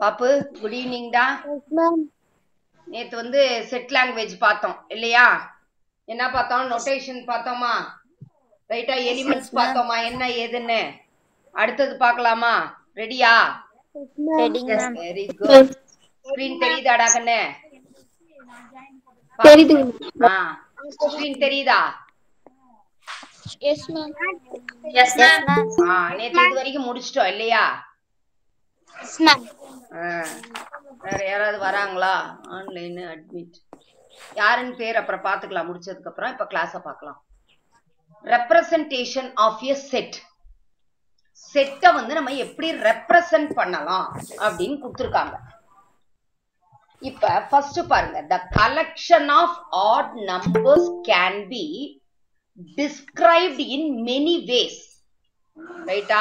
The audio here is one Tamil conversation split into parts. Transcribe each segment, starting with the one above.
பாப்பு குட் ஈவினிங் டா எஸ் மேம் நேத்து வந்து செட் லாங்குவேஜ் பார்த்தோம் இல்லையா என்ன பார்த்தோம் நொட்டேஷன் பார்த்தோமா ரைட்டா எலிமெண்ட்ஸ் பார்த்தோமா என்ன ஏதுன்னு அடுத்தது பார்க்கலாமா ரெடியா எஸ் மேம் ரெடிங்க மேம் வெரி குட் ஸ்கிரீன் தெரியுதாடா கண்ணு தெரியுதுங்க ஆ ஸ்கிரீன் தெரியுதா எஸ் மேம் எஸ் மேம் ஆ நேத்து இது வரைக்கும் முடிச்சிட்டோம் இல்லையா எஸ் மேம் ஆ. வேற யாராவது வராங்களா ஆன்லைன் அட்மிட் யாருன்னு பேர் அப்புறம் பார்த்துக்கலாம் முடிச்சதுக்கு அப்புறம் இப்ப கிளாஸ பார்க்கலாம் ரெப்ரசன்டேஷன் ஆஃப் எ செட் செட்டை வந்து நம்ம எப்படி ரெப்ரசன்ட் பண்ணலாம் அப்படின்னு கொடுத்துருக்காங்க இப்ப ஃபர்ஸ்ட் பாருங்க the collection of odd numbers can be described in many ways ரைட்டா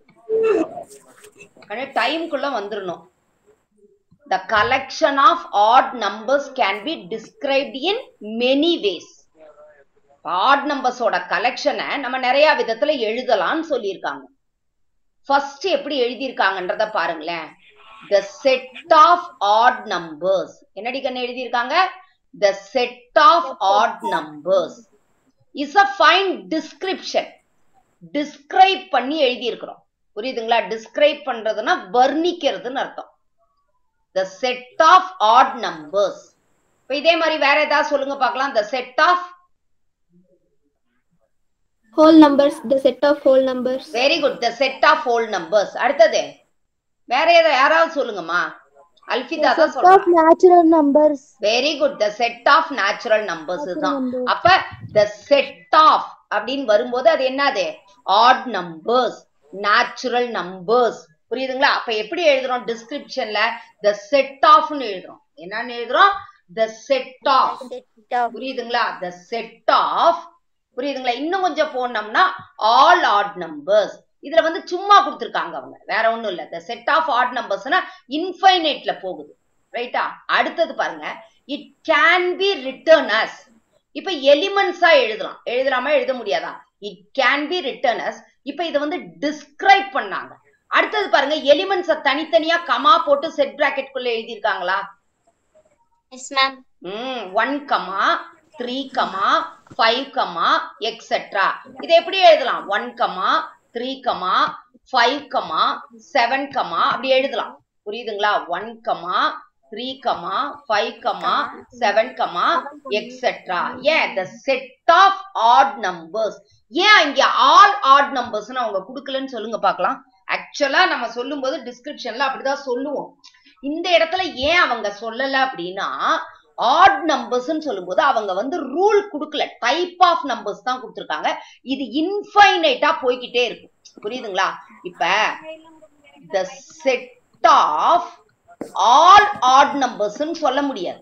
டைம்குள்ள வந்துடணும் the collection of odd numbers can be described in many ways odd நம்பர்ஸோட கலெக்ஷனை நம்ம நிறைய விதத்துல எழுதலாம்னு சொல்லியிருக்காங்க ஃபர்ஸ்ட் எப்படி எழுதியிருக்காங்கன்றத பாருங்களேன் the set of odd numbers என்னடி கண்ணு எழுதியிருக்காங்க the set of odd numbers is a fine description describe பண்ணி எழுதியிருக்கிறோம் புரியுதுங்களா டிஸ்கிரைப் பண்றதுன்னா வர்ணிக்கிறதுன்னு அர்த்தம் the set of odd numbers இப்ப இதே மாதிரி வேற ஏதாவது சொல்லுங்க பார்க்கலாம் the set of whole numbers the set of whole numbers very good the set of whole numbers அடுத்தது வேற ஏதோ யாராவது சொல்லுங்கம்மா அல்ஃபிதா தான் சொல்றாங்க natural numbers very good the set of natural numbers தான் numbers. அப்ப த செட் ஆஃப் அப்படின்னு வரும்போது அது என்னது ஆட் நம்பர்ஸ் நேச்சுரல் நம்பர்ஸ் புரியுதுங்களா அப்ப எப்படி எழுதுறோம் டிஸ்கிரிப்ஷன்ல த செட் ஆஃப்னு எழுதுறோம் என்னன்னு எழுதுறோம் த செட் ஆஃப் புரியுதுங்களா த செட் ஆஃப் புரியுதுங்களா இன்னும் கொஞ்சம் போனோம்னா ஆல் ஆட் நம்பர்ஸ் இதுல வந்து சும்மா கொடுத்துருக்காங்க அவங்க வேற ஒண்ணும் இல்ல த செட் ஆஃப் ஆட் நம்பர்ஸ்னா இன்ஃபைனைட்ல போகுது ரைட்டா அடுத்தது பாருங்க it can be written as இப்ப எலிமெண்ட்ஸா எழுதலாம் எழுதலாமா எழுத முடியாதா it can be written as இப்ப இதை வந்து டிஸ்கிரைப் பண்ணாங்க அடுத்தது பாருங்க எலிமெண்ட்ஸ தனித்தனியா கமா போட்டு செட் பிராக்கெட் குள்ள எழுதியிருக்காங்களா எஸ் மேம் ம் one comma three comma five comma etcetera இதை எப்படி எழுதலாம் one comma three comma five comma seven comma அப்படி எழுதலாம் புரியுதுங்களா one comma three comma five comma seven comma etcetera ஏன் the set of odd numbers ஏன் இங்க ஆல் ஆட் நம்பர்ஸ்னு அவங்க கொடுக்கலன்னு சொல்லுங்க பார்க்கலாம் ஆக்சுவலா நம்ம சொல்லும்போது டிஸ்கிரிப்ஷன்ல அப்படிதான் சொல்லுவோம் இந்த இடத்துல ஏன் அவங்க சொல்லல அப்படின்னா ஆட் நம்பர்ஸ்னு சொல்லும்போது அவங்க வந்து ரூல் கொடுக்கல டைப் ஆஃப் நம்பர்ஸ் தான் கொடுத்துருக்காங்க இது இன்ஃபைனைட்டா போய்கிட்டே இருக்கும் புரியுதுங்களா இப்ப the set of all odd நம்பர்ஸ்னு சொல்ல முடியாது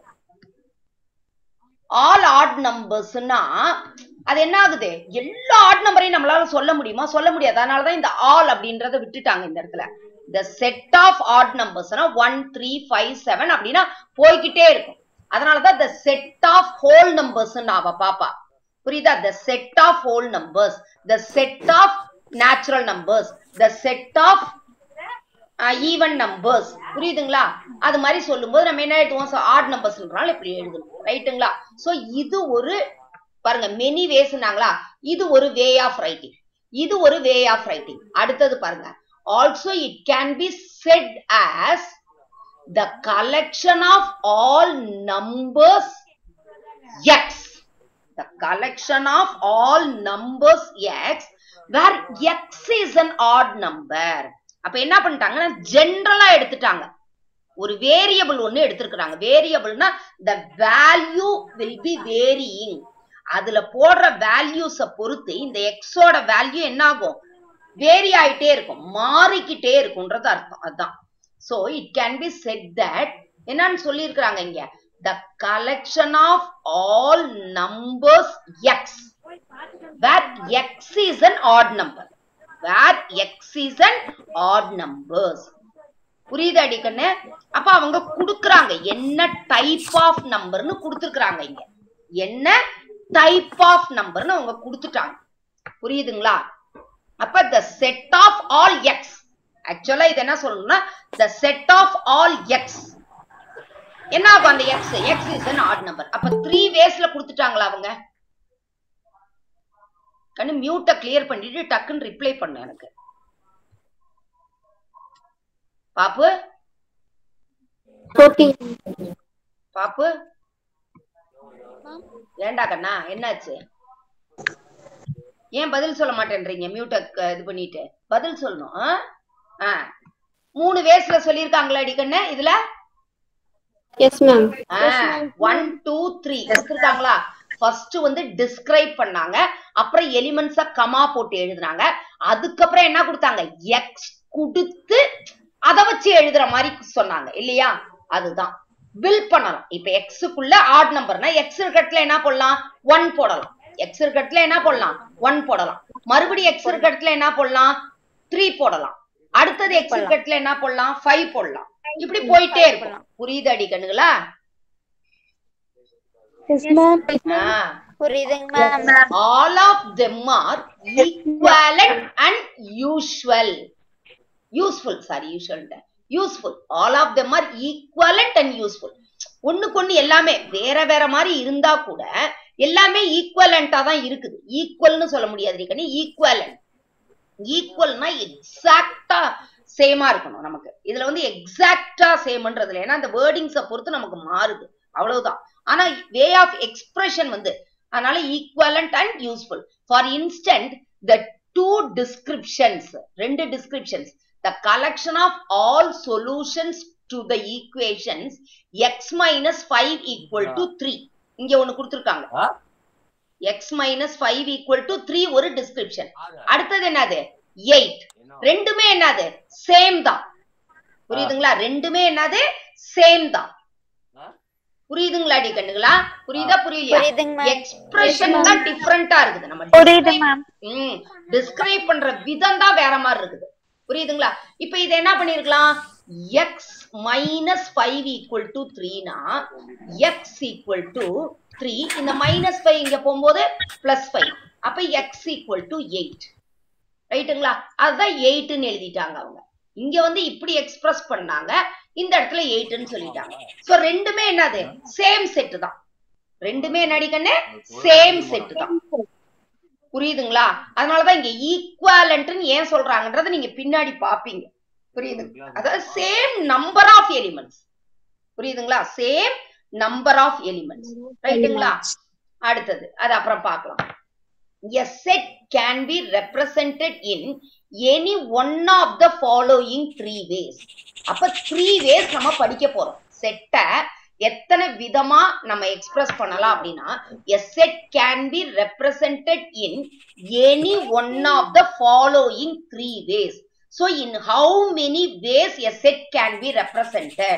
ஆல் ஆட் நம்பர்ஸ்னா அது என்ன ஆகுது எல்லா ஆட் நம்பரையும் நம்மளால சொல்ல முடியுமா சொல்ல முடியாது அதனாலதான் இந்த ஆல் அப்படின்றத விட்டுட்டாங்க இந்த இடத்துல the செட் ஆஃப் ஆட் நம்பர்ஸ்னா ஒன் த்ரீ ஃபைவ் செவன் அப்படின்னா போய்கிட்டே இருக்கும் அதனாலதான் the set of whole numbers அவ பாப்பா புரியுதா the set of whole numbers the set of natural numbers the set of even numbers புரியுதுங்களா அது மாதிரி சொல்லும்போது நம்ம என்ன எழுதுவோம் ஆட் நம்பர்ஸ்ன்றாலும் இப்படி எழுதணும் ரைட்டுங்களா சோ இது ஒரு பாருங்க மெனி வேஸ்னாங்களா இது ஒரு வே ஆஃப் ரைட்டிங் இது ஒரு வே ஆஃப் ரைட்டிங் அடுத்தது பாருங்க also it can be set as the collection of all numbers x the collection of all numbers x where x is an odd number அப்ப என்ன பண்ணிட்டாங்கன்னா ஜென்ரலா எடுத்துட்டாங்க ஒரு வேரியபிள் ஒண்ணு எடுத்திருக்கிறாங்க வேரியபிள்னா the value will be varying அதுல போடுற வேல்யூஸ பொறுத்து இந்த எக்ஸோட வேல்யூ என்ன ஆகும் வேரி ஆயிட்டே இருக்கும் மாறிக்கிட்டே இருக்கும்ன்றது அர்த்தம் அதுதான் so it can be set that என்னன்னு சொல்லியிருக்கிறாங்க இங்க the collection of all numbers x where x is an odd number where x is an odd numbers புரியுது அடிக்கண்ணு அப்ப அவங்க குடுக்குறாங்க என்ன டைப் ஆஃப் நம்பர்னு கொடுத்துருக்காங்க இங்க என்ன டைப் ஆஃப் நம்பர்னு அவங்க கொடுத்துட்டாங்க புரியுதுங்களா அப்ப the set of all x ஆக்சுவலா இது என்ன சொல்லணும்னா the set of all x என்ன ஆகும் அந்த x x is an odd number அப்ப த்ரீ வேஸ்ல கொடுத்துட்டாங்களா அவங்க கண்ணு மியூட்டை கிளியர் பண்ணிட்டு டக்குன்னு ரிப்ளை பண்ணு எனக்கு பாப்பு Okay. பாப்பு ஏண்டா கண்ணா என்னாச்சு ஏன் பதில் சொல்ல மாட்டேன்றீங்க மியூட்டை இது பண்ணிட்டு பதில் சொல்லணும் ஆ? ஆ. மூணு வேஸ்ல சொல்லியிருக்காங்களா அடிக்கண்ணு இதுல Yes, ma'am. One two three கொடுத்துருக்காங்களா ஃபர்ஸ்ட் வந்து டிஸ்கிரைப் பண்ணாங்க அப்புறம் எலிமெண்ட்ஸ கமா போட்டு எழுதுனாங்க அதுக்கப்புறம் என்ன கொடுத்தாங்க எக்ஸ் கொடுத்து அத வச்சு எழுதுற மாதிரி சொன்னாங்க இல்லையா அதுதான் பில் பண்ணலாம் இப்ப எக்ஸுக்குள்ள ஆட் நம்பர்னா எக்ஸ் இருக்கட்டுல என்ன போடலாம் ஒன் போடலாம் எக்ஸ் இருக்கட்டுல என்ன போடலாம் ஒன் போடலாம் மறுபடியும் எக்ஸ் இருக்கட்டுல என்ன போடலாம் த்ரீ போடலாம் அடுத்தது எக்ஸ் இருக்கட்டுல என்ன போடலாம் ஃபைவ் போடலாம் இப்படி போயிட்டே இருக்கும் புரியுது அடி கண்ணுங்களா Yes, ma'am. புரியுதுங்க ma'am all of them are equivalent and usual useful sorry usual ன்ட. useful all of them are equivalent and useful ஒண்ணுக்கு ஒண்ணு எல்லாமே வேற வேற மாதிரி இருந்தா கூட எல்லாமே ஈக்குவலண்டா தான் இருக்குது ஈக்குவல்னு சொல்ல முடியாது கண்ணி ஈக்குவலண்ட் ஈக்குவல்னா எக்ஸாக்டா சேமா இருக்கணும் நமக்கு இதுல வந்து எக்ஸாக்டா சேம்ன்றதுல ஏன்னா அந்த வேர்டிங்ஸ பொறுத்து நமக்கு மாறுது அவ்வளவுதான் ஆனா வே ஆஃப் எக்ஸ்பிரஷன் வந்து அதனால equivalent and useful for instant the two descriptions ரெண்டு descriptions the collection of all solutions to the equations x minus five equal to three இங்க ஒண்ணு கொடுத்துருக்காங்க x minus five equal to three ஒரு டிஸ்கிரிப்ஷன் அடுத்தது என்னது எயிட் ரெண்டுமே என்னது சேம் தான் புரியுதுங்களா ரெண்டுமே என்னது சேம் தான் புரியுதுங்களா டி கண்ணுங்களா புரியுதா புரியலையா புரியுதுங்க மேம் எக்ஸ்பிரஷன் தான் டிஃபரெண்டா இருக்குது நம்ம புரியுது மேம் ம் டிஸ்கிரைப் பண்ற விதம் தான் வேற மாதிரி இருக்குது புரியுதுங்களா இப்ப இதை என்ன பண்ணிருக்கலாம் x minus five equal to த்ரீனா எக்ஸ் ஈக்குவல் டு த்ரீ இந்த மைனஸ் ஃபைவ் இங்க போகும்போது பிளஸ் ஃபைவ் அப்ப எக்ஸ் ஈக்குவல் டு எயிட் ரைட்டுங்களா அதுதான் எயிட்னு எழுதிட்டாங்க அவங்க இங்க வந்து இப்படி எக்ஸ்பிரஸ் பண்ணாங்க இந்த இடத்துல எயிட்னு சொல்லிட்டாங்க சோ ரெண்டுமே என்னது சேம் செட் தான் ரெண்டுமே என்னடி கண்ணு சேம் செட் தான் புரியுதுங்களா அதனாலதான் இங்க ஈக்குவலன்ட்னு ஏன் சொல்றாங்கன்றத நீங்க பின்னாடி பாப்பீங்க புரியுது அதாவது சேம் நம்பர் ஆஃப் எலிமெண்ட்ஸ் புரியுதுங்களா சேம் நம்பர் ஆஃப் எலிமெண்ட்ஸ் ரைட்டுங்களா அடுத்தது அது அப்புறம் பார்க்கலாம் a set can be represented in any one of the following three ways அப்ப த்ரீ ways நம்ம படிக்க போறோம் செட்டை எத்தனை விதமா நம்ம எக்ஸ்பிரஸ் பண்ணலாம் அப்படின்னா a set can be represented in any one of the following three ways so in how many ways a set can be represented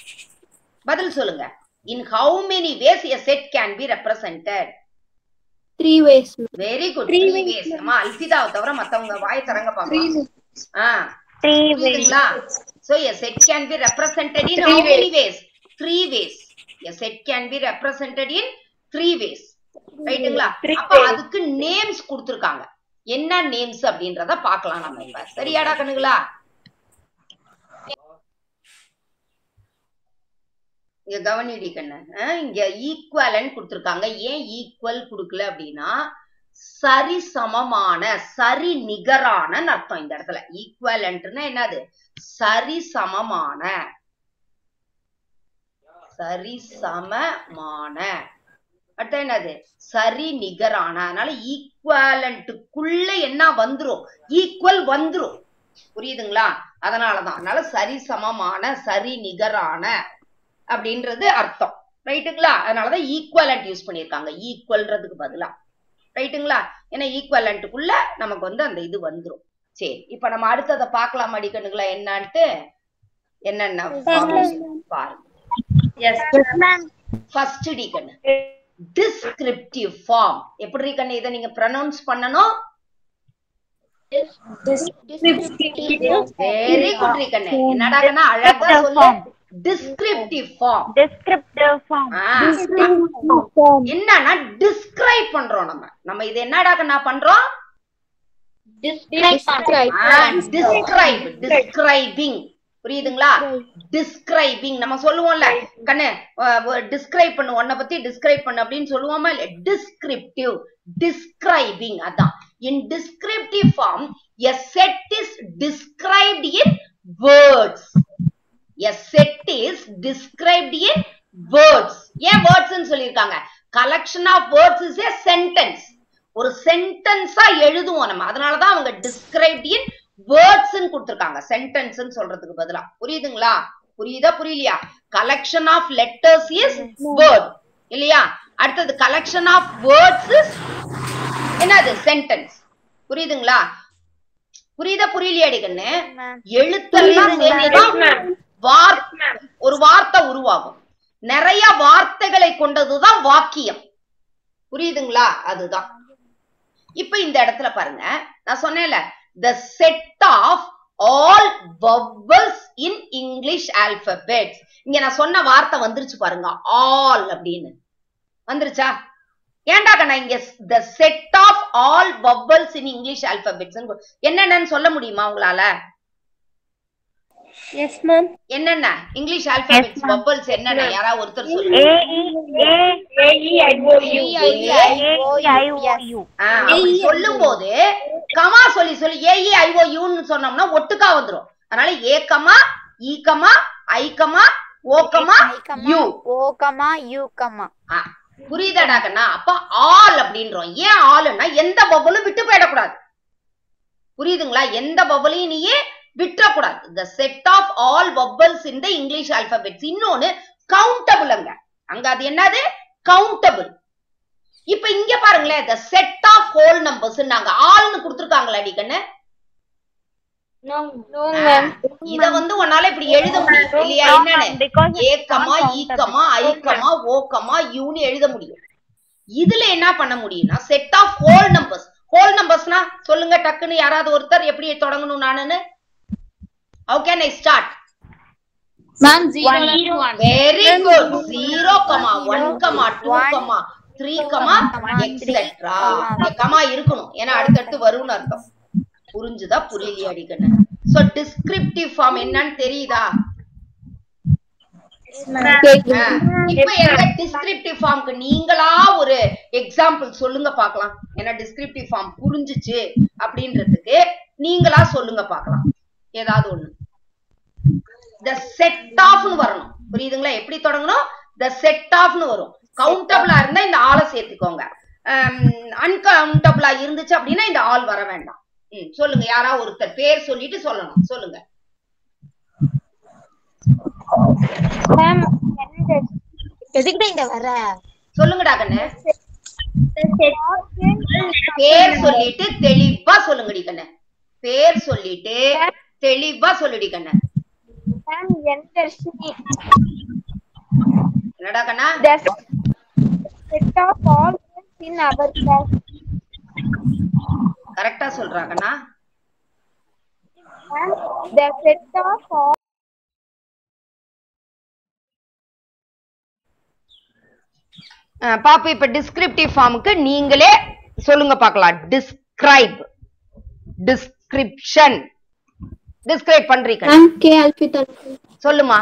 பதில் சொல்லுங்க in how many ways a set can be represented Three ways, ma'am. Very good three ways அம்மா அல்பிதாவை தவிர மத்தவங்க வாய் தரங்க பாப்போம் ஆ த்ரீ புரியுதுங்களா so a set can be represented in how many ways three ways a set can be represented in three ways ரைட்டுங்களா அப்ப அதுக்கு நேம்ஸ் கொடுத்திருக்காங்க என்ன நேம்ஸ் அப்படின்றத பார்க்கலாம் நம்ம இப்ப சரியாடா கண்ணுங்களா இங்க கவனிடி கண்ணு அஹ் இங்க ஈக்குவலன் கொடுத்திருக்காங்க ஏன் ஈக்குவல் கொடுக்கல அப்படின்னா சரி சமமான சரி நிகரான அர்த்தம் இந்த இடத்துல ஈக்குவலன்ட்னா என்னது சரி சமமான சரி சமமான அடுத்து என்னது சரி நிகரான அதனால ஈக்குவலண்ட்டுக்குள்ள என்ன வந்துரும் ஈக்குவல் வந்துரும் புரியுதுங்களா அதனாலதான் அதனால சரி சமமான சரி நிகரான அப்படின்றது அர்த்தம் ரைட்டுங்களா அதனாலதான் ஈக்குவலண்ட் யூஸ் பண்ணியிருக்காங்க ஈக்குவல்ன்றதுக்கு பதிலா ரைட்டுங்களா ஏன்னா ஈக்குவலண்ட்டுக்குள்ள நமக்கு வந்து அந்த இது வந்துரும் சரி இப்ப நம்ம அடுத்ததை பார்க்கலாம் அடிக்கணுங்களா என்னன்ட்டு என்னென்ன formation பாருங்க எஸ் மேம் ஃபர்ஸ்ட் டி கண்ணு டிஸ்கிரிப்டிவ் ஃபார்ம் எப்படி கண்ணு இதை நீங்க ப்ரொனவுன்ஸ் பண்ணணும் வெரி குட் டி கண்ணு என்னடா கண்ணா அழகா சொல்லு டிஸ்கிரிப்டிவ் ஃபார்ம் டிஸ்கிரிப்டிவ் ஃபார்ம் என்னன்னா டிஸ்கிரைப் பண்றோம் நம்ம நம்ம இது என்னடா கண்ணா பண்றோம் Describe. டிஸ்கிரைப் டிஸ்கிரைபிங் புரியுதுங்களா டிஸ்கிரைபிங் நம்ம சொல்லுவோம்ல கண்ணு டிஸ்கிரைப் பண்ணு உன்னை பத்தி டிஸ்கிரைப் பண்ணு அப்படின்னு சொல்லுவோமா இல்ல டிஸ்கிரிப்டிவ் டிஸ்கிரைபிங் அதான் in descriptive form a set is described in words a set is described in words ஏன் வேர்ட்ஸ் சொல்லியிருக்காங்க collection of words is a sentence ஒரு சென்டென்ஸா எழுதுவோம் நம்ம அதனாலதான் அவங்க டிஸ்கிரைப்ட் இன் வேர்ட்ஸ் கொடுத்திருக்காங்க சென்டென்ஸ் சொல்றதுக்கு பதிலா புரியுதுங்களா புரியுதா புரியலையா collection of letters is word இல்லையா அடுத்தது கலெக்ஷன் ஆஃப் வேர்ட்ஸ் இஸ் என்னது சென்டென்ஸ் புரியுதுங்களா புரியுதா புரியலையாடி கண்ணு எழுத்தெல்லாம் சேர்ந்துதான் வார் ஒரு வார்த்தை உருவாகும் நிறைய வார்த்தைகளை கொண்டதுதான் வாக்கியம் புரியுதுங்களா அதுதான் இப்ப இந்த இடத்துல பாருங்க நான் சொன்னேன்ல the set of all vowels in English alphabets இங்க நான் சொன்ன வார்த்தை வந்துருச்சு பாருங்க ஆல் அப்படின்னு வந்துருச்சா ஏன்டா கண்ணா இங்க the set of all vowels in English alphabets என்னென்னு சொல்ல முடியுமா உங்களால Yes, ma'am. என்னென்ன இங்கிலீஷ் ஆல்பபெட்ஸ் vowels என்னென்ன யாராவது ஒருத்தர் சொல்லுங்க A E I O U. A I O U. ஆ, அப்படி சொல்லும் போது கமா சொல்லி சொல்லி ஏஇ ஐஓ யூன்னு சொன்னோம்னா ஒட்டுக்கா வந்துரும் அதனால A comma E comma I comma O comma U O, comma, U, comma. ஆ, புரியுதாடா கண்ணா அப்ப ஆல் அப்படின்றோம் ஏன் ஆல்னா எந்த பபுளும் விட்டு போயிடக்கூடாது புரியுதுங்களா எந்த பபுளையும் நீயே விட்டுறக்கூடாது the set of all vowels in the English alphabets இன்னொன்னு கவுண்டபிள் அங்க அங்க அது என்னது கவுண்டபிள் இப்ப இங்க பாருங்களேன் the set of whole numbers நாங்க ஆல்னு கொடுத்துருக்காங்களா அடிக்கண்ணு No, no, ma'am. இத வந்து உன்னால இப்படி எழுத முடியும் இல்லையா என்னன்னு Because ஏக்கமா ஈக்கமா ஐக்கமா ஓக்கமா யூன்னு எழுத முடியும் இதுல என்ன பண்ண முடியும்னா set of whole numbers whole நம்பர்ஸ்னா சொல்லுங்க டக்குன்னு யாராவது ஒருத்தர் எப்படி தொடங்கணும் நானுன்னு how can i start Ma'am, zero. Very good zero comma one comma two comma three comma etcetera comma இருக்கணும் ஏன்னா அடுத்தடுத்து வரும்னு அர்த்தம் புரிஞ்சுதா புரியலையா அடிக்கணும் சோ டிஸ்கிரிப்டிவ் ஃபார்ம் என்னன்னு தெரியுதா ஆ, இப்ப எங்க டிஸ்கிரிப்டிவ் ஃபார்ம்க்கு நீங்களா ஒரு எக்ஸாம்பிள் சொல்லுங்க பார்க்கலாம் ஏன்னா டிஸ்கிரிப்டிவ் ஃபார்ம் புரிஞ்சுச்சு அப்படின்றதுக்கு நீங்களா சொல்லுங்க பார்க்கலாம் ஏதாவது ஒண்ணு த செட் ஆஃப்னு வரணும் புரியுதுங்களா எப்படி தொடங்கணும் த செட் ஆஃப்னு வரும் கவுண்டபிளா இருந்தா இந்த ஆளை சேர்த்துக்கோங்க அன்கவுண்டபிளா இருந்துச்சு அப்படின்னா இந்த ஆள் வர வேண்டாம் ம், சொல்லுங்க யாரா ஒருத்தர் பேர் சொல்லிட்டு சொல்லணும் சொல்லுங்க ma'am, எதுக்கிட்ட இங்க வர சொல்லுங்கடா கண்ணு பேர் சொல்லிட்டு தெளிவா சொல்லுங்கடி கண்ணு பேர் சொல்லிட்டு தெளிவா சொல்லுடி கண்ணு மேம் எந்த என்னடா கண்ணா the set of all things in our class கரெக்டா சொல்றா கண்ணா ma'am the set of all அஹ் பாப்பு இப்ப டிஸ்கிரிப்டிவ் ஃபார்முக்கு நீங்களே சொல்லுங்க பார்க்கலாம் டிஸ்கிரைப் டிஸ்கிரிப்ஷன் டிஸ்கிரைப் பண்றீங்க Ma'am, K. Alpita. சொல்லுமா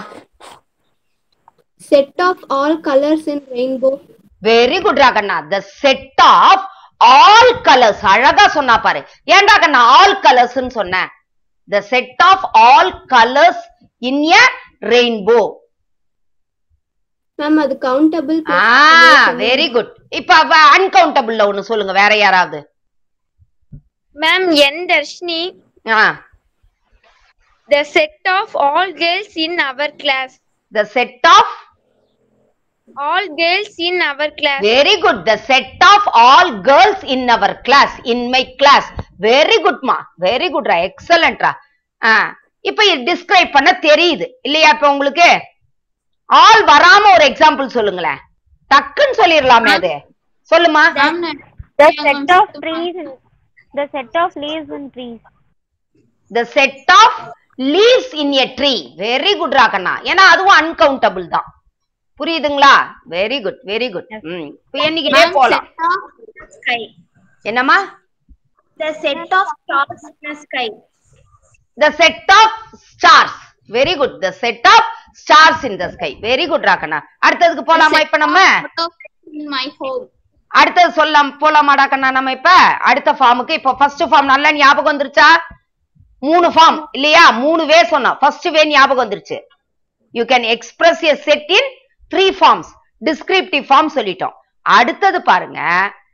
Set of all colors in rainbow. Very good ராகண்ணா the set of all colours அழகா சொன்னா பாரு ஏன்டா கண்ணா ஆல் கலர்ஸ் சொன்ன the set of all colours in a rainbow Ma'am, அது countable. plus ஆ relation. வெரி குட் இப்ப அன்கவுண்டபிள்ல ஒண்ணு சொல்லுங்க வேற யாராவது ma'am n darshini ஆ the set of all girls in our class the set of all girls in our class very good the set of all girls in our class in my class very குட்மா வெரி குட்ரா எக்ஸலண்ட்ரா ஆ இப்ப இது டிஸ்கிரைப் பண்ண தெரியுது இல்லையா இப்ப உங்களுக்கு ஆல் வராம ஒரு எக்ஸாம்பிள் சொல்லுங்களேன் டக்குன்னு சொல்லிடலாமே அது சொல்லுமா the set of trees in, the set of leaves in trees the set of leaves in a tree very good ராகண்ணா ஏன்னா அதுவும் அன்கவுண்டபிள் தான் புரியுதுங்களா வெரி குட் வெரி குட் ம் இப்ப எண்ணிக்கிட்டே போலாம் sky என்னம்மா The set of stars in the sky. the set of stars very good the set of stars in the sky very good ராகனா அடுத்ததுக்கு போலாமா இப்ப நம்ம in my home. அடுத்தது சொல்லலாம் போலாமாடா கண்ணா நம்ம இப்ப அடுத்த ஃபார்முக்கு இப்ப ஃபர்ஸ்ட் ஃபார்ம் நல்லா ஞாபகம் வந்துருச்சா மூணு ஃபார்ம் இல்லையா மூணு வே சொன்னோம் ஃபர்ஸ்ட் வே ஞாபகம் வந்துருச்சு you can express a set in three forms descriptive form சொல்லிட்டோம் அடுத்தது பாருங்க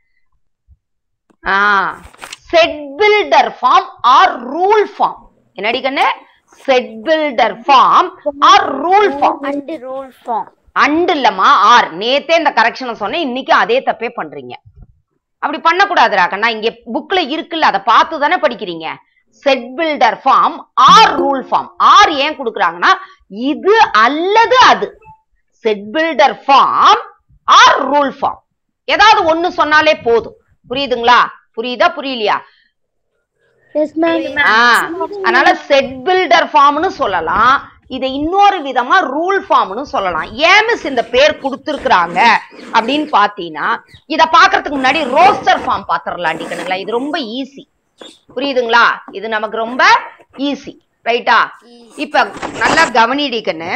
set builder form or rule form என்னடி கண்ணு set builder form or rule form And rule form. And இல்லம்மா ஆர் நேத்தே இந்த கரெக்ஷனை சொன்னேன் இன்னைக்கு அதே தப்பே பண்றீங்க அப்படி பண்ணக்கூடாதுடா கண்ணா இங்க புக்ல இருக்குல்ல அதை பார்த்து தானே படிக்கிறீங்க set builder form or rule form or ஏன் கொடுக்குறாங்கன்னா இது அல்லது அது set builder form or rule form ஏதாவது ஒண்ணு சொன்னாலே போதும் புரியுதுங்களா புரியுதா புரியலையா Yes, ma'am. ஆ, அதனால செட் பில்டர் ஃபார்ம்னு சொல்லலாம் இதை இன்னொரு விதமா ரூல் ஃபார்ம்னு சொல்லலாம் ஏன் மிஸ் இந்த பேர் கொடுத்துருக்குறாங்க அப்படின்னு பாத்தீங்கன்னா இத பாக்குறதுக்கு முன்னாடி ரோஸ்டர் ஃபார்ம் பாத்திரலாம் கண்ணுங்களா இது ரொம்ப ஈஸி புரியுதுங்களா இது நமக்கு ரொம்ப ஈஸி ரைட்டா இப்ப நல்லா கவனிடி கண்ணு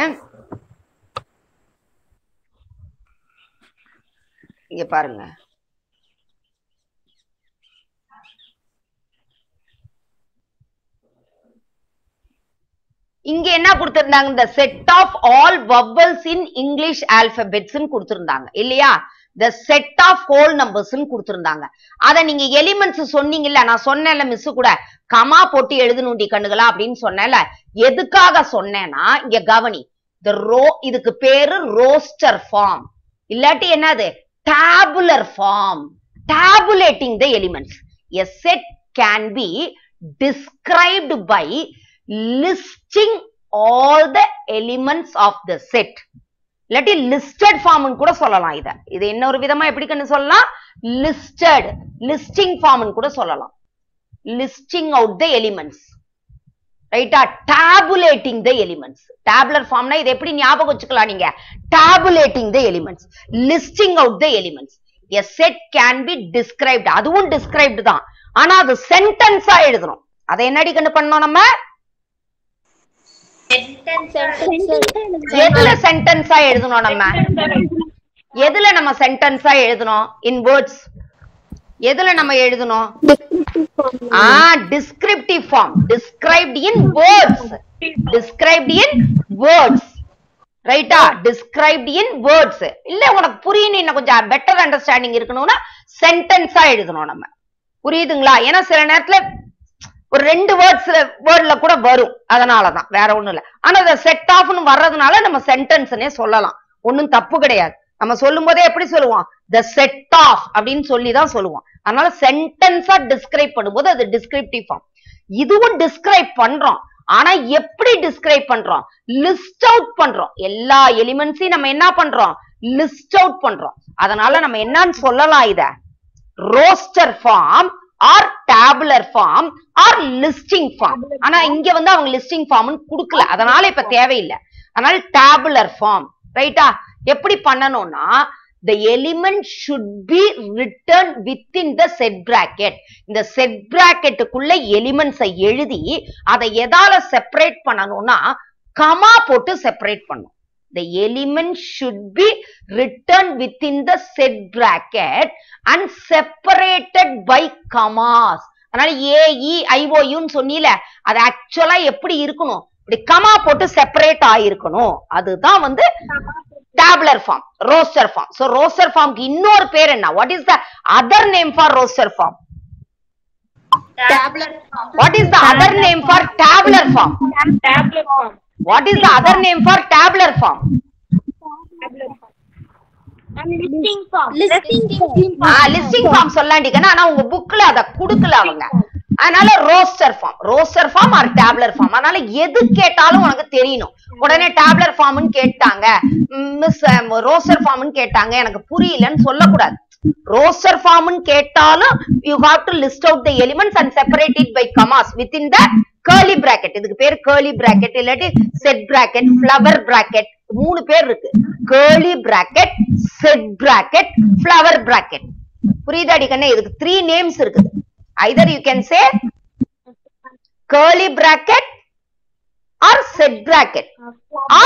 இங்க பாருங்க இங்க என்ன கொடுத்திருந்தாங்க இந்த set of all vowels in English alphabets கொடுத்திருந்தாங்க இல்லையா the set of whole numbers கொடுத்திருந்தாங்க அத நீங்க எலிமெண்ட்ஸ் சொன்னீங்கல்ல நான் சொன்னேன்ல மிஸ் கூட கமா போட்டு எழுதணுண்டி கண்ணுகளா அப்படின்னு சொன்னேன்ல எதுக்காக சொன்னேன்னா இங்க கவனி the ரோ இதுக்கு பேரு ரோஸ்டர் ஃபார்ம் இல்லாட்டி என்னது tabular form tabulating the elements a set can be described by listing all the elements of the set இல்லாட்டி லிஸ்டட் ஃபார்ம் கூட சொல்லலாம் இத இது இன்னொரு விதமா எப்படி கண்ணு சொல்லலாம் லிஸ்டட் லிஸ்டிங் ஃபார்ம் கூட சொல்லலாம் லிஸ்டிங் அவுட் த எலிமெண்ட்ஸ் ரைட்டா டேபுலேட்டிங் த எலிமெண்ட்ஸ் டேபுலர் ஃபார்ம்னா இதை எப்படி ஞாபகம் வச்சுக்கலாம் நீங்க tabulating the elements listing out the elements a set can be described அதுவும் டிஸ்கிரைப்டு தான் ஆனா அது சென்டென்ஸா எழுதணும் அதை என்னடி கண்டு பண்ணோம் நம்ம எதுல சென்டென்ஸா எழுதணும் நம்ம எதுல நம்ம சென்டென்ஸா எழுதணும் இன் வேர்ட்ஸ் எதுல நம்ம எழுதணும் Descriptive form. ஆ descriptive form described in words described in words ரைட்டா டிஸ்கிரைப்ட் இன் வேர்ட்ஸ் இல்ல உனக்கு புரியணும் இன்னும் கொஞ்சம் பெட்டர் அண்டர்ஸ்டாண்டிங் இருக்கணும்னா சென்டென்ஸா எழுதணும் நம்ம புரியுதுங்களா ஏன்னா சில நேரத்துல ஒரு ரெண்டு வேர்ட்ஸ் வேர்ட்ல கூட வரும் அதனாலதான் வேற ஒண்ணும் இல்ல ஆனா அந்த செட் ஆஃப்னு வர்றதுனால நம்ம சென்டென்ஸ்னே சொல்லலாம் ஒண்ணும் தப்பு கிடையாது நம்ம சொல்லும் போதே எப்படி சொல்லுவோம் த செட் ஆஃப் அப்படின்னு சொல்லி தான் சொல்லுவோம் அதனால சென்டென்ஸா டிஸ்கிரைப் பண்ணும்போது அது டிஸ்கிரிப்டிவ் ஃபார்ம் இதுவும் டிஸ்கிரைப் பண்றோம் ஆனா எப்படி டிஸ்கிரைப் பண்றோம் லிஸ்ட் அவுட் பண்றோம் எல்லா எலிமெண்ட்ஸையும் நம்ம என்ன பண்றோம் லிஸ்ட் அவுட் பண்றோம் அதனால நம்ம என்னன்னு சொல்லலாம் இத roster form or tabular form or listing form ஆனா இங்க வந்து அவங்க லிஸ்டிங் ஃபார்ம்னு கொடுக்கல அதனால இப்ப தேவையில்லை அதனால டேபுலர் ஃபார்ம் ரைட்டா எப்படி பண்ணணும்னா the element should be written within the set bracket இந்த set bracketக்குள்ள எலிமெண்ட்ஸை எழுதி அதை எதால செப்பரேட் பண்ணணும்னா கமா போட்டு செப்பரேட் பண்ணும் the element should be written within the set bracket and separated by commas அதனால ஏஇ ஐஓயுன்னு சொன்னீல அது ஆக்சுவலா எப்படி இருக்கணும் இப்படி கமா போட்டு செப்பரேட் ஆயிருக்கணும் அதுதான் வந்து tabular form roster form so roster ஃபார்ம்க்கு இன்னொரு பேர் என்ன what is the other name for roster form what is the other name for tabular form Tablet form. What is the other name for tabular form And listing form. Listing form. Listing form சொல்லாண்டிக்கன்னா ஆனா உங்க புக்ல அத குடுக்கல அவங்க அதனால roster form roster form or tabular form அதனால எது கேட்டாலும் உனக்கு தெரியணும் உடனே டேப்லர் ஃபார்ம்னு கேட்டாங்க மிஸ் ரோஸ்டர் ஃபார்ம்னு கேட்டாங்க எனக்கு புரியலன்னு சொல்லக்கூடாது ரோஸ்டர் ஃபார்ம்னு கேட்டாலும் you have to list out the elements and separate it by commas with in the curly bracket இதுக்கு பேர் கேர்லி பிராக்கெட் இல்லாட்டி செட் பிராக்கெட் ஃபிளவர் பிராக்கெட் மூணு பேர் இருக்கு curly bracket set bracket flower bracket புரியுதாடி கண்ணே இதுக்கு த்ரீ நேம்ஸ் இருக்குது either you can say curly bracket or set bracket or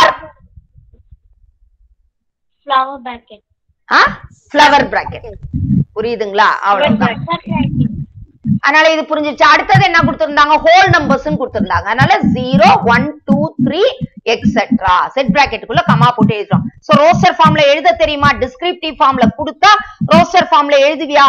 Flower bracket. ஆ flower bracket புரியுதுங்களா அவ்வளவுதான் அதனால இது புரிஞ்சிச்சு அடுத்தது என்ன கொடுத்திருந்தாங்க ஹோல் நம்பர்ஸ் கொடுத்திருந்தாங்க அதனால zero one two three etcetera set பிராக்கெட்டுக்குள்ள கமா போட்டு எழுதுறோம் சோ ரோஸ்டர் ஃபார்ம்ல எழுத தெரியுமா டிஸ்கிரிப்டிவ் ஃபார்ம்ல கொடுத்தா ரோஸ்டர் ஃபார்ம்ல எழுதுவியா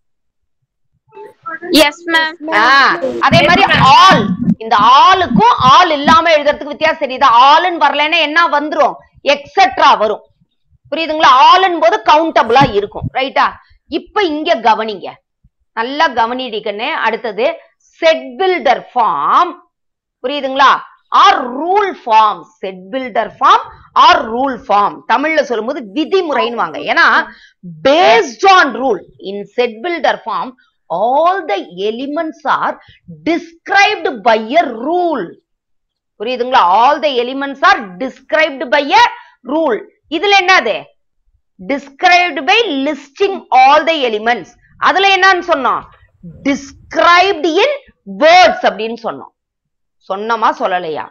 Yes, ma'am. ஆ, அதே மாதிரி ஆல் இந்த ஆளுக்கும் ஆல் இல்லாம எழுதுறதுக்கு வித்தியாசம் தெரியுதா ஆல்னு வரலைன்னா என்ன வந்துரும் எக்ஸெட்ரா வரும் புரியுதுங்களா ஆல்ன் போது கவுண்டபிளா இருக்கும் ரைட்டா இப்ப இங்க கவனிங்க நல்லா கவனிடிக்கன்னு அடுத்தது செட் பில்டர் ஃபார்ம் புரியுதுங்களா or rule form set builder form or rule form தமிழ்ல சொல்லும்போது விதிமுறைன்னு வாங்க ஏன்னா based on rule in set builder form all the elements are described by a rule புரியுதுங்களா all the elements are described by a rule இதுல என்னது described by listing all the elements அதுல என்னன்னு சொன்னோம் described in words அப்படின்னு சொன்னோம் சொன்னமா சொல்லலையா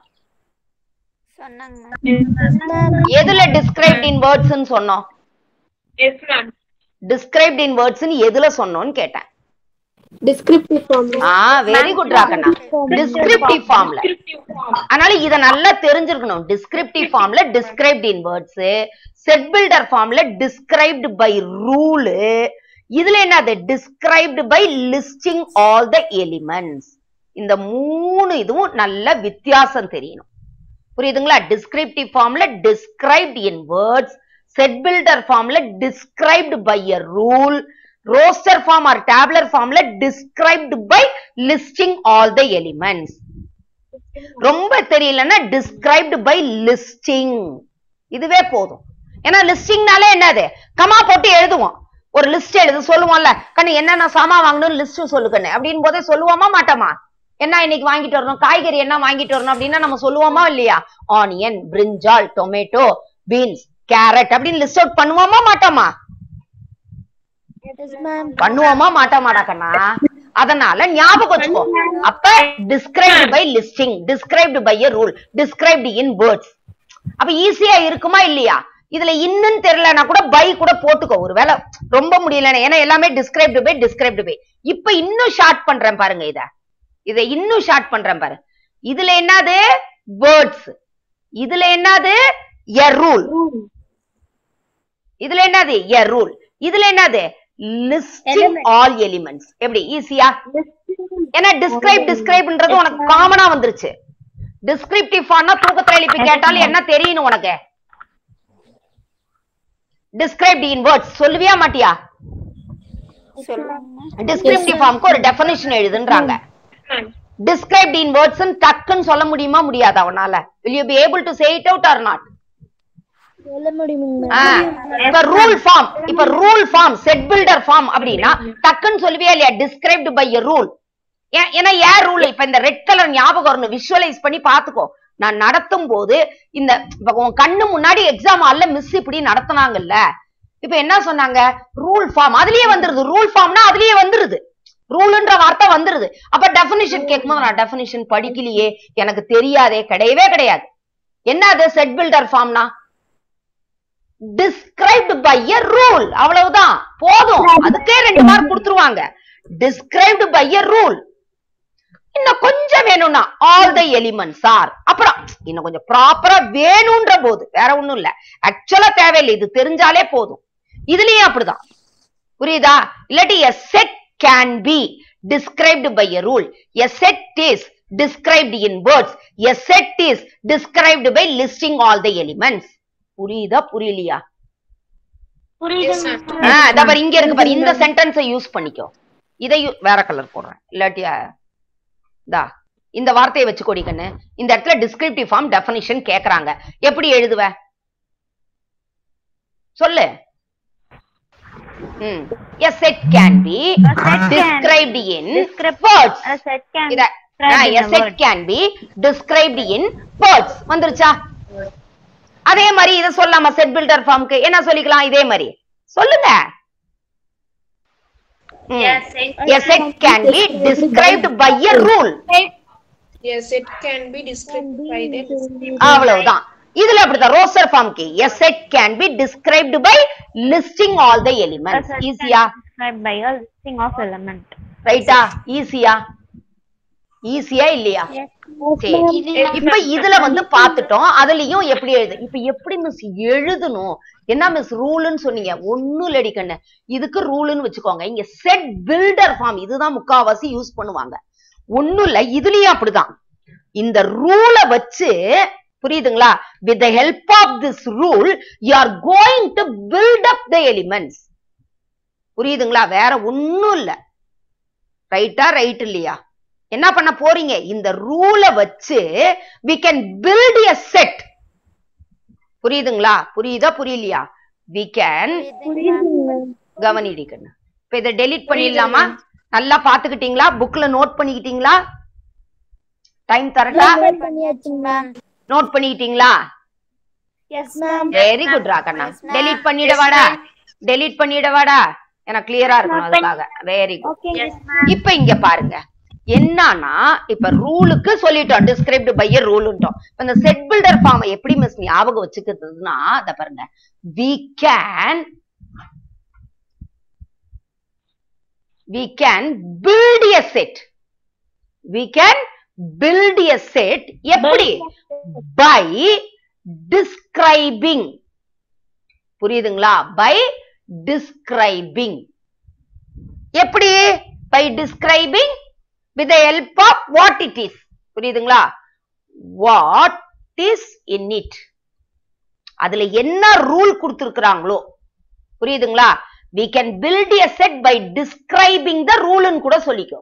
எதுல described in words ன்னு சொன்னோம் Yes, ma'am. described in words ன்னு எதுல சொன்னோம்னு கேட்டேன் Descriptive form. ஆ வெரி குட் ராகண்ணா டிஸ்கிரிப்டிவ் ஃபார்ம்ல அதனால இத நல்லா தெரிஞ்சிருக்கணும் டிஸ்கிரிப்டிவ் ஃபார்ம்ல described in words set builder ஃபார்ம்ல டிஸ்கிரைப்டு பை ரூல் இதுல என்னது described by listing all the elements இந்த மூணு இதுவும் நல்ல வித்தியாசம் தெரியணும் புரியுதுங்களா டிஸ்கிரிப்டிவ் ஃபார்ம்ல described in words set builder ஃபார்ம்ல described by a rule roster form or tabular ஃபார்ம்ல described by listing all the elements ரொம்ப தெரியலன்னா டிஸ்கிரைப்டு பை லிஸ்டிங் இதுவே போதும் ஏன்னா லிஸ்டிங்னாலே என்னது கமா போட்டு எழுதுவோம் ஒரு லிஸ்ட் எழுது சொல்லுவோம்ல கண்ணு என்னென்ன சாமா வாங்கணும் லிஸ்ட் சொல்லு கண்ணு அப்படின்னு போதே சொல்லுவோமா மாட்டோமா என்ன இன்னைக்கு வாங்கிட்டு வரணும் காய்கறி என்ன வாங்கிட்டு வரணும் அப்படின்னா நம்ம சொல்லுவோமா இல்லையா onion brinjal tomato beans carrot அப்படின்னு லிஸ்ட் அவுட் பண்ணுவோமா மாட்டோமா பண்ணுவோமா மாட்டோமாடா கண்ணா அதனால ஞாபகம் வச்சுக்கோ அப்ப described by listing described by a rule described in words அப்ப ஈஸியா இருக்குமா இல்லையா இதுல இன்னும் தெரியலனா கூட பை கூட போட்டுக்கோ ஒருவேளை ரொம்ப முடியலன்னா ஏன்னா எல்லாமே டிஸ்கிரைப்டு பை டிஸ்கிரைப்டு பை இப்ப இன்னும் ஷார்ட் பண்றேன் பாருங்க இத இத இன்னும் ஷார்ட் பண்றேன் பாரு இதுல என்னது வேர்ட்ஸ் இதுல என்னது எ ரூல் இதுல என்னது எ ரூல் இதுல என்னது லிஸ்டிங் ஆல் எலிமெண்ட்ஸ் எப்படி ஈஸியா ஏன்னா டிஸ்கிரைப் டிஸ்கிரைப்ன்றது உனக்கு காமனா வந்துருச்சு டிஸ்கிரிப்டிவ் ஃபார்ம்னா தூக்கத்துல எழுப்பி கேட்டாலும் என்ன தெரியணும் உனக்கு டிஸ்கிரைப்ட் இன் வேர்ட்ஸ் சொல்லுவியா மாட்டியா டிஸ்கிரிப்டிவ் ஃபார்ம்க்கு ஒரு டெஃபினிஷன் எழுதுன்றாங்க டிஸ்கிரைப்ட் இன் வேர்ட்ஸ் டக்குன்னு சொல்ல முடியுமா முடியாது அவனால will you be able to say it out or not ஆ, இப்ப ரூல் ஃபார்ம் இப்ப rule form set builder form அப்படின்னா டக்குன்னு சொல்லுவியா இல்லையா டிஸ்கிரைப்டு பை எ ரூல் ஏன்னா ஏன் ரூல் இப்ப இந்த ரெட் கலர் ஞாபகம் வரணும் விஷுவலைஸ் பண்ணி பாத்துக்கோ நான் நடத்தும் போது இந்த இப்ப உன் கண்ணு முன்னாடி எக்ஸாம் ஹால்ல மிஸ் இப்படி நடத்துனாங்கல்ல இப்ப என்ன சொன்னாங்க ரூல் ஃபார்ம் அதுலயே வந்துருது ரூல் ஃபார்ம்னா அதுலயே வந்துருது ரூல்ன்ற வார்த்தை வந்துருது அப்ப டெபினிஷன் கேட்கும்போது நான் டெபினிஷன் படிக்கலையே எனக்கு தெரியாதே கிடையவே கிடையாது என்ன அது செட் பில்டர் ஃபார்ம்னா டிஸ்கிரைப்டு பை எ ரூல் அவ்வளவுதான் போதும் அதுக்கே ரெண்டு மார்க் கொடுத்துருவாங்க டிஸ்கிரைப்டு பை எ ரூல் இன்னும் கொஞ்சம் வேணும்னா ஆல் த எலிமெண்ட்ஸ் ஆர் அப்புறம் இன்னும் கொஞ்சம் ப்ராப்பரா வேணும்ன்ற போது வேற ஒண்ணும் இல்ல ஆக்சுவலா தேவையில்லை இது தெரிஞ்சாலே போதும் இதுலயும் அப்படிதான் புரியுதா இல்லாட்டி a set can be described by a rule a set is described in words a set is described by listing all the elements புரியுதா புரியலையா புரியுது ஆ, இதோ பாரு இங்க இருக்கு பாரு இந்த சென்டென்ஸை யூஸ் பண்ணிக்கோ இதை யூ- வேற கலர் போடுறேன் இல்லாட்டி ஆ, இதா இந்த வார்த்தையை வச்சு கொடிக்கண்ணு இந்த இடத்துல டிஸ்கிரிப்டிவ் ஃபார்ம் டெஃபினிஷன் கேக்குறாங்க எப்படி எழுதுவ சொல்லு ம் a set can be described in words A set can இத described ah, in a a set word. can be described in words வந்துருச்சா அதே மாதிரி இத சொல்லலாமா செட் பில்டர் ஃபார்ம்க்கு என்ன சொல்லிக்கலாம் இதே மாதிரி சொல்லுங்க Yes, it a set can be described by a rule Yes, it can be described by the அவ்வளவுதான் இதுல அப்படிதான் ரோசர் ஃபார்ம்க்கு a set can be described by listing all the elements ஈஸியா described by a listing of element. ரைட்டா ஈஸியா ஈஸியா இல்லையா சரி இப்ப இதுல வந்து பாத்துட்டோம் அதுலயும் எப்படி எழுது இப்ப எப்படி மிஸ் எழுதணும் என்ன மிஸ் ரூல்னு சொன்னீங்க ஒண்ணும் இல்லடி கண்ணு இதுக்கு ரூல்னு வச்சுக்கோங்க இங்க செட் பில்டர் ஃபார்ம் இதுதான் முக்காவாசி யூஸ் பண்ணுவாங்க ஒண்ணும் இல்ல இதுலயும் அப்படிதான் இந்த ரூலை வச்சு புரியுதுங்களா with the help of this rule you are going to build up the elements புரியுதுங்களா வேற ஒண்ணும் இல்ல ரைட்டா ரைட் இல்லையா என்ன பண்ண போறீங்க இந்த ரூலை வச்சு we can build a set புரியுதுங்களா புரியுதா புரியலையா we can கவனிடி கண்ணு இப்ப இதை டெலீட் பண்ணிடலாமா நல்லா பாத்துக்கிட்டீங்களா புக்ல நோட் பண்ணிக்கிட்டீங்களா டைம் தரட்டா நோட் பண்ணிக்கிட்டீங்களா Yes, ma'am. வெரி குட் ராகண்ணா டெலீட் பண்ணிடவாடா டெலீட் பண்ணிடவாடா எனக்கு கிளியரா இருக்கணும் அதுக்காக வெரி குட் Yes, ma'am. இப்ப இங்க பாருங்க என்னன்னா இப்ப ரூலுக்கு சொல்லிட்டோம் டிஸ்கிரைப்டு பை ரூலுட்டோம் இந்த செட் பில்டர் ஃபார்மை எப்படி மிஸ் ஞாபகம் வச்சுக்கிறதுனா அத பாருங்க we can we can build a set we can build a set எப்படி by describing புரியுதுங்களா by describing எப்படி by describing with the help of what it is புரியுதுங்களா what is in it அதுல என்ன ரூல் கொடுத்திருக்கிறாங்களோ புரியுதுங்களா we can build a set by describing the rule ன்னு கூட சொல்லிக்கோ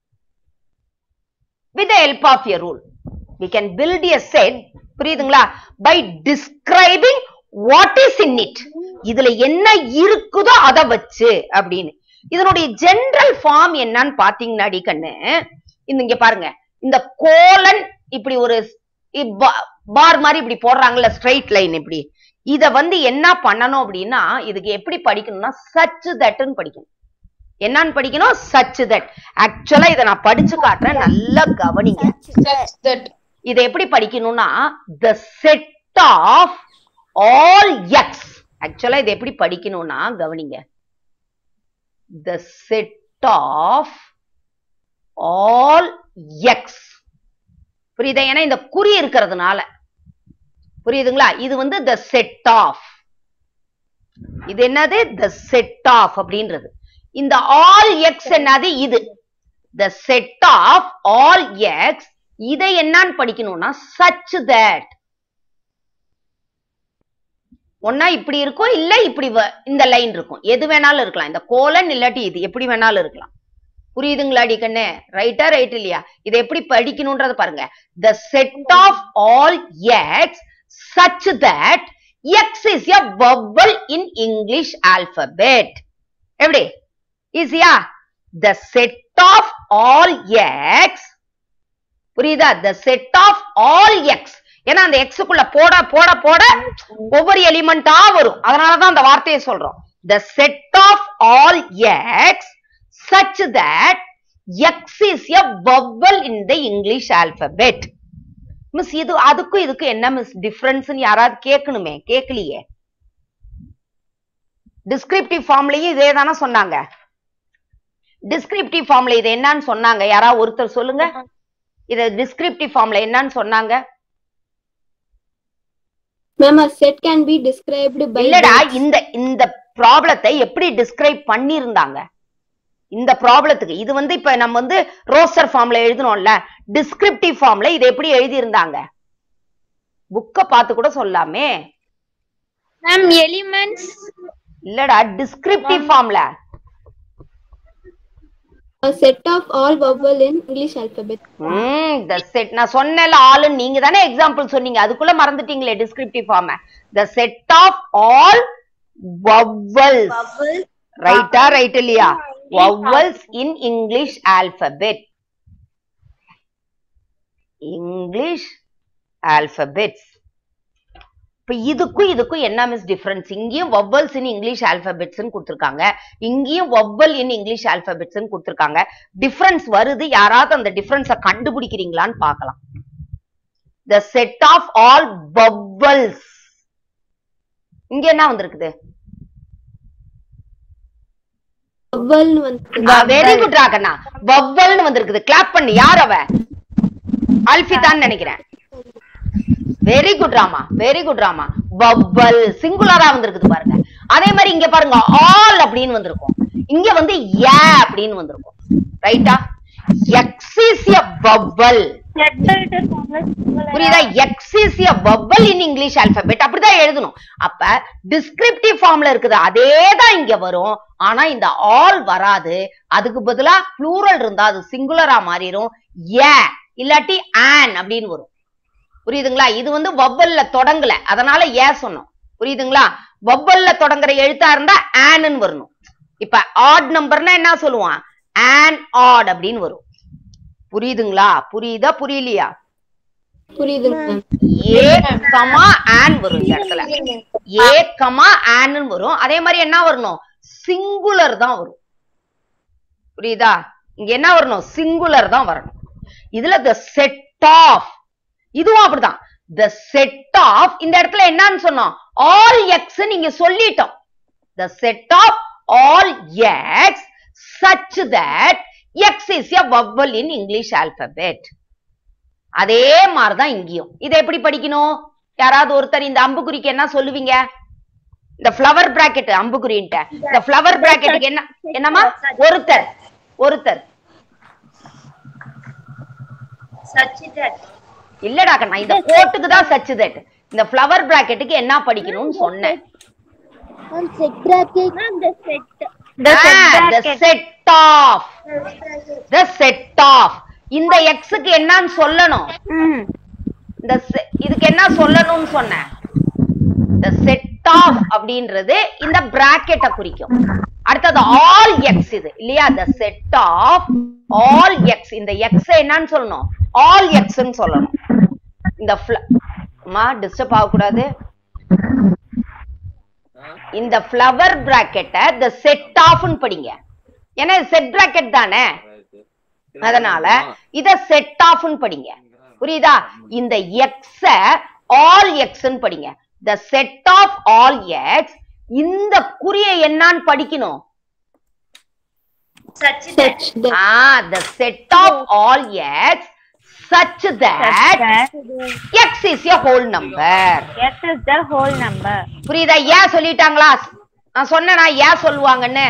with the help of a rule we can build a set புரியுதுங்களா by describing what is in it இதுல என்ன இருக்குதோ அத வச்சு அப்படின்னு இதனுடைய ஜெனரல் ஃபார்ம் என்னன்னு பாத்தீங்கன்னா அடி கண்ணு இந்த இங்க பாருங்க இந்த கோலன் இப்படி ஒரு பார் மாதிரி இப்படி போடுறாங்கல்ல ஸ்ட்ரைட் லைன் இப்படி இத வந்து என்ன பண்ணணும் அப்படின்னா இதுக்கு எப்படி படிக்கணும்னா சச் தட்னு படிக்கணும் என்னன்னு படிக்கணும் சச் தட் ஆக்சுவலா இதை நான் படிச்சு காட்டுறேன் நல்லா கவனிங்க such that இதை எப்படி படிக்கணும்னா the set of all x ஆக்சுவலா இதை எப்படி படிக்கணும்னா கவனிங்க the set of all x புரியுதா ஏன்னா இந்த குறி இருக்கிறதுனால புரியுதுங்களா இது வந்து த செட் ஆஃப் இது என்னது த செட் ஆஃப் அப்படின்றது இந்த ஆல் எக்ஸ் என்னது இது the set of all x இதை என்னன்னு படிக்கணும்னா சச் தட் ஒன்னா இப்படி இருக்கும் இல்ல இப்படி வ- இந்த லைன் இருக்கும் எது வேணாலும் இருக்கலாம் இந்த கோலன் இல்லாட்டி இது எப்படி வேணாலும் இருக்கலாம் புரியுதுங்களா அடி கண்ணு ரைட்டா ரைட் இல்லையா இதை எப்படி படிக்கணும்ன்றத பாருங்க the set of all x such that x is a vowel in english alphabet எப்படி ஈஸியா the set of all x புரியுதா the set of all x ஏன்னா அந்த x க்குள்ள போட போட போட ஒவ்வொரு எலிமெண்டா வரும் அதனாலதான் அந்த வார்த்தையை சொல்றோம் the set of all x such that x is a vowel in the english alphabet miss இது அதுக்கும் இதுக்கும் என்ன மிஸ் டிஃபரன்ஸ் யாராவது கேட்கணுமே கேட்கலையே டிஸ்கிரிப்டிவ் ஃபார்ம்லயும் இதே தானே சொன்னாங்க டிஸ்கிரிப்டிவ் ஃபார்ம்ல இது என்னன்னு சொன்னாங்க யாராவது ஒருத்தர் சொல்லுங்க இத டிஸ்கிரிப்டிவ் ஃபார்ம்ல என்னன்னு சொன்னாங்க Ma'am, a set can be described by இல்லடா words. இந்த இந்த ப்ராப்ளத்தை எப்படி டிஸ்கிரைப் பண்ணியிருந்தாங்க இந்த ப்ராப்ளத்துக்கு இது வந்து இப்ப நம்ம வந்து ரோசர் ஃபார்ம்ல எழுதணும்ல டிஸ்கிரிப்டிவ் ஃபார்ம்ல இது எப்படி எழுதி இருந்தாங்க புக்க பார்த்து கூட சொல்லாமே Ma'am, elements. இல்லடா டிஸ்கிரிப்டிவ் ஃபார்ம்ல A set of all vowel in English alphabet. ம் த செட் நான் சொன்னேன்ல ஆளு நீங்க தானே எக்ஸாம்பிள் சொன்னீங்க அதுக்குள்ள மறந்துட்டீங்களே descriptive form the set of all vowels ரைட்டா ரைட் இல்லையா vowels in English alphabet English alphabets இப்ப இதுக்கும் இதுக்கும் என்ன மிஸ் டிஃபரன்ஸ் இங்கேயும் வவ்வல்ஸ் இன் இங்கிலீஷ் ஆல்பபெட்ஸ் கொடுத்திருக்காங்க இங்கேயும் வவ்வல் இன் இங்கிலீஷ் ஆல்பபெட்ஸ் கொடுத்திருக்காங்க டிஃபரன்ஸ் வருது யாராவது அந்த டிஃபரன்ஸ கண்டுபிடிக்கிறீங்களான்னு பார்க்கலாம் the set of all vowels இங்க என்ன வந்திருக்குது வவ்வல்னு வந்து வெரி குட் ராகண்ணா வவ்வல்னு வந்திருக்குது கிளாப் பண்ணு யார் அவ அல்பிதான்னு நினைக்கிறேன் very good Rama very good Rama vowel சிங்குலரா வந்திருக்குது பாருங்க அதே மாதிரி இங்க பாருங்க ஆல் அப்படின்னு வந்திருக்கும் இங்க வந்து ஏ அப்படின்னு வந்திருக்கும் ரைட்டா x is a vowel Separated formula singular. புரியுதா x is a vowel in English alphabet அப்படிதான் எழுதணும் அப்ப டிஸ்கிரிப்டிவ் ஃபார்ம்ல இருக்குது அதே தான் இங்க வரும் ஆனா இந்த ஆல் வராது அதுக்கு பதிலா ப்ளூரல் இருந்தா அது சிங்குலரா மாறிடும் ஏ இல்லாட்டி ஆன் அப்படின்னு வரும் புரியுதுங்களா இது வந்து வவ்வல்ல தொடங்கல அதனால ஏ சொன்னோம் புரியுதுங்களா வவ்வல்ல தொடங்குற எழுத்தா இருந்தா ஆன்னு வரணும் இப்ப ஆட் நம்பர்னா என்ன சொல்லுவான் ஆன் ஆட் அப்படின்னு வரும் புரியுதுங்களா புரியுதா புரியலையா புரியுதுங்க மேம் ஏ கமா ஆன் வரும் இந்த இடத்துல ஏ கமா ஆன்னு வரும் அதே மாதிரி என்ன வரணும் சிங்குலர் தான் வரும் புரியுதா இங்க என்ன வரணும் சிங்குலர் தான் வரணும் இதுல த செட் ஆஃப் இதுவும் அப்படிதான் த செட் ஆஃப் இந்த இடத்துல என்னன்னு சொன்னோம் ஆல் எக்ஸ் நீங்க சொல்லிட்டோம் the set of all x such that x is a vowel in English alphabet அதே மாதிரிதான் இங்கேயும் இதை எப்படி படிக்கணும் யாராவது ஒருத்தர் இந்த அம்புக்குறிக்கு என்ன சொல்லுவீங்க இந்த ஃப்ளவர் பிராக்கெட் அம்புக்குறின்ட்ட இந்த ஃப்ளவர் பிராக்கெட்டுக்கு என்ன என்னமா ஒருத்தர் ஒருத்தர் இல்லடா கண்ணா இந்த கோட்டுக்கு தான் சச்சு தட் இந்த ஃப்ளவர் பிராக்கெட்டுக்கு என்ன படிக்கணும்னு சொன்னேன் The Ah, set the bracket. set of the set of இந்த எக்ஸுக்கு என்னன்னு சொல்லணும் ம். இந்த se- இதுக்கு என்ன சொல்லணும்னு சொன்னேன் the set of அப்படின்றது இந்த பிராக்கெட்டை குறிக்கும் அடுத்தது ஆல் எக்ஸ் இது இல்லையா the set of all x இந்த எக்ஸ் என்னன்னு சொல்லணும் ஆல் எக்ஸ்ன்னு சொல்லணும் இந்த fl- அம்மா டிஸ்டர்ப் ஆகக்கூடாது இந்த ஃப்ளவர் பிராக்கெட்டை the set ஆஃப்னு படிங்க ஏன்னா செட் பிராக்கெட் தானே அதனால இத செட் ஆஃப்னு படிங்க புரியுதா இந்த எக்ஸ ஆல் எக்ஸ்ன்னு படிங்க the set of all x இந்த குறிய என்னன்னு படிக்கணும் such that ஆ the set of all x such that That x is a whole number X is the whole number. புரியுதா ஏன் சொல்லிட்டாங்களா நான் சொன்னேனா ஏன் சொல்லுவாங்கன்னு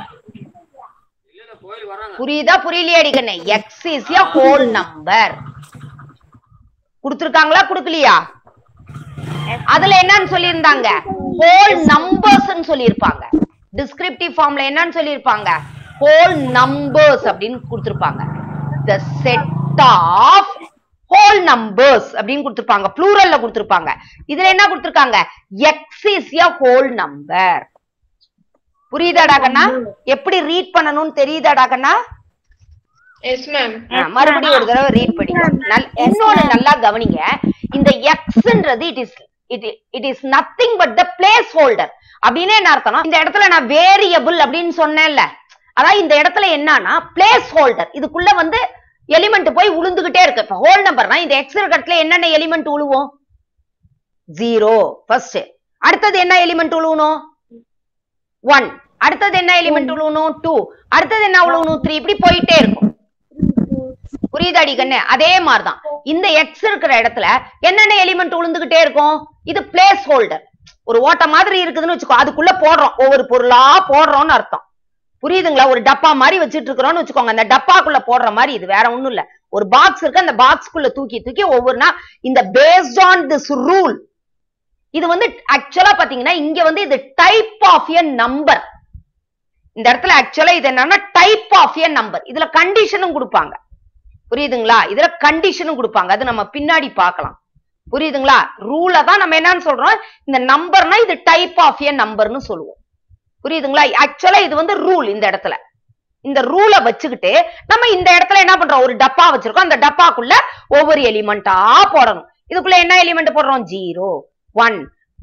புரியுதா புரியலையா அடிக்கண்ணே x is a whole number கொடுத்திருக்காங்களா கொடுக்கலையா அதுல என்னன்னு சொல்லியிருந்தாங்க ஹோல் நம்பர்ஸ் சொல்லியிருப்பாங்க டிஸ்கிரிப்டிவ் ஃபார்ம்ல என்னன்னு சொல்லியிருப்பாங்க ஹோல் நம்பர்ஸ் அப்படின்னு கொடுத்திருப்பாங்க the set of whole numbers அப்படின்னு கொடுத்திருப்பாங்க ப்ளூரல்ல கொடுத்திருப்பாங்க இதுல என்ன கொடுத்திருக்காங்க x is a whole number புரியுதாடா கண்ணா எப்படி ரீட் பண்ணணும்னு தெரியுதாடா கண்ணா Yes, ma'am. ஆ, மறுபடியும் ஒரு தடவை ரீட் படிங்க நல்- இன்னொன்னு நல்லா கவனிங்க இந்த எக்ஸ்ன்றது it is it it is nothing but the place holder அப்படின்னு என்ன அர்த்தம் இந்த இடத்துல நான் வேரியபிள் அப்படின்னு சொன்னேன்ல அதாவது இந்த இடத்துல என்னன்னா பிளேஸ் ஹோல்டர் இதுக்குள்ள வந்து எலிமெண்ட் போய் உளுந்துகிட்டே இருக்கு இப்ப ஹோல் நம்பர்னா இந்த எக்ஸ் இருக்க இடத்துல என்னென்ன எலிமெண்ட் உழுவும் ஜீரோ ஃபர்ஸ்ட் அடுத்தது என்ன எலிமெண்ட் உழுவணும் ஒன் அடுத்தது என்ன எலிமெண்ட் உழுவணும் டூ அடுத்தது என்ன உழுவணும் த்ரீ இப்படி போயிட்டே இருக்கும் புரியுதாடி கண்ணு அதே மாதிரிதான் இந்த எக்ஸ் இருக்கிற இடத்துல என்னென்ன எலிமெண்ட் உளுந்துகிட்டே இருக்கும் இது பிளேஸ் ஹோல்டர் ஒரு ஓட்ட மாதிரி இருக்குதுன்னு வச்சுக்கோ அதுக்குள்ள போடுறோம் ஒவ்வொரு பொருளா போடுறோம்னு அர்த்தம் புரியுதுங்களா ஒரு டப்பா மாதிரி வச்சிட்டு இருக்கிறோம்னு வச்சுக்கோங்க அந்த டப்பாக்குள்ள போடுற மாதிரி இது வேற ஒண்ணும் இல்ல ஒரு பாக்ஸ் இருக்கு அந்த பாக்ஸ்க்குள்ள தூக்கி தூக்கி ஒவ்வொருனா இந்த பேஸ்ட் ஆன் திஸ் ரூல் இது வந்து ஆக்சுவலா பாத்தீங்கன்னா இங்க வந்து இது டைப் ஆஃப் எ நம்பர் இந்த இடத்துல ஆக்சுவலா இது என்னன்னா டைப் ஆஃப் எ நம்பர் இதுல கண்டிஷனும் கொடுப்பாங்க புரியுதுங்களா இதுல கண்டிஷனும் கொடுப்பாங்க அது நம்ம பின்னாடி பார்க்கலாம் புரியுதுங்களா ரூல தான் நம்ம என்னன்னு சொல்றோம் இந்த நம்பர்னா இது டைப் ஆஃப் எ நம்பர்னு சொல்லுவோம் புரியுதுங்களா ஆக்சுவலா இது வந்து ரூல் இந்த இடத்துல இந்த ரூலை வச்சுக்கிட்டு நம்ம இந்த இடத்துல என்ன பண்றோம் ஒரு டப்பா வச்சிருக்கோம் அந்த டப்பாக்குள்ள ஒவ்வொரு எலிமெண்டா போடணும் இதுக்குள்ள என்ன எலிமெண்ட் போடுறோம் zero one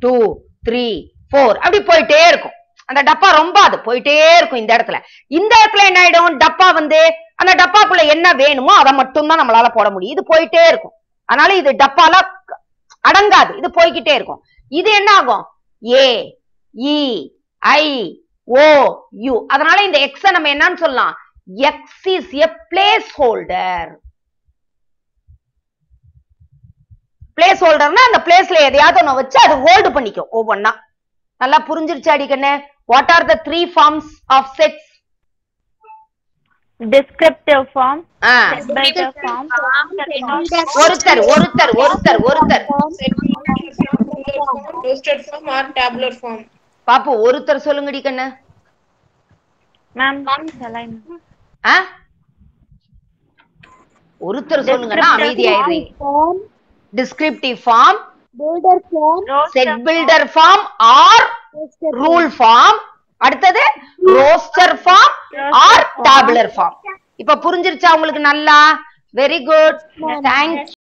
two three four அப்படி போயிட்டே இருக்கும் அந்த டப்பா ரொம்ப அது போயிட்டே இருக்கும் இந்த இடத்துல இந்த இடத்துல என்ன ஆயிடும் டப்பா வந்து அந்த டப்பாக்குள்ள என்ன வேணுமோ அதை மட்டும்தான் நம்மளால போட முடியும் இது போயிட்டே இருக்கும் அதனால இது டப்பால அடங்காது இது போய்கிட்டே இருக்கும் இது என்ன ஆகும் ஏ இ ஐ ஓ யூ அதனால இந்த எக்ஸ நம்ம என்னன்னு சொல்லலாம் x is a place holder place ஹோல்டர்னா அந்த பிளேஸ்ல எதையாவது ஒண்ணு வச்சு அது ஹோல்டு பண்ணிக்கும் ஒவ்வொன்னா நல்லா புரிஞ்சிருச்சு அடிக்கண்ணு what are the three forms of sets Descriptive form. Descriptive form. ஒருத்தர் ஒருத்தர் ஒருத்தர் ஒருத்தர் roasted form or tabular form. பாப்பு ஒருத்தர் சொல்லுங்கடி கண்ணு Ma'am, shall I? ஆ? ஒருத்தர் சொல்லுங்கன்னா அமைதியாயிருங்க form, descriptive form builder form, set builder form or rule form அடுத்தது roster form or tabular form இப்ப புரிஞ்சிருச்சா உங்களுக்கு நல்லா வெரி குட் தேங்க்